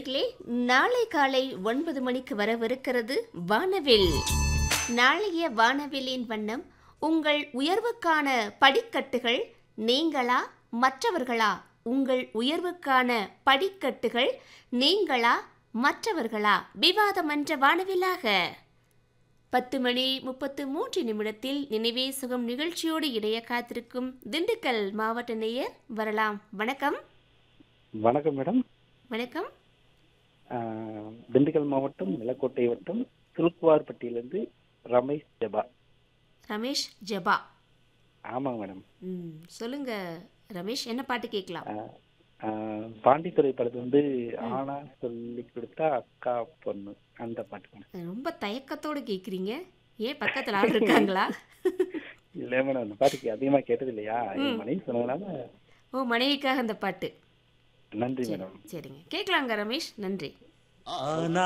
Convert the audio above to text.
நேர்களே நாளை காலை ஒன்பது மணிக்கு வரவிருக்கிறது வானவில் நாளைய வானவிலின் வண்ணம் உங்கள் உயர்வுக்கான படிக்கட்டுகள் நீங்களா மற்றவர்களா உங்கள் உயர்வுக்கான படிக்கட்டுகள் நீங்களா மற்றவர்களா விவாதமன்ற வானவிலாக பத்து மணி முப்பத்து மூன்று நிமிடத்தில் நினைவே சுகம் நிகழ்ச்சியோடு இடைய காத்திருக்கும் திண்டுக்கல் மாவட்ட நேயர் வரலாம் வணக்கம் வணக்கம் மேடம் வணக்கம் ஆஹ், திண்டுக்கல் மாவட்டம் நிலக்கோட்டை வட்டம் திருக்குவார்பட்டியிலிருந்து ரமேஷ் ஜபா ரமேஷ் ஜபா ஆமாங்க மேடம் ம் சொல்லுங்க ரமேஷ் என்ன பாட்டு கேட்கலாம் ஆஹ், ஆஹ், பாண்டித்துறை படத்துல வந்து ஆனா சொல்லி கொடுத்தா அக்கா பொண்ணு அந்த பாட்டு மேடம் ரொம்ப தயக்கத்தோடு கேட்குறீங்க ஏன் பக்கத்தில் ஆள் இருக்காங்களா இல்ல மேடம் அந்த பாட்டுக்கு அதிகமா கேட்டது இல்லையா என் மனைவி சொன்னதுனால ஓ மனைவிக்காக அந்த பாட்டு நன்றி மேடம் சரிங்க கேட்கலாங்க ரமேஷ் நன்றி ஆனா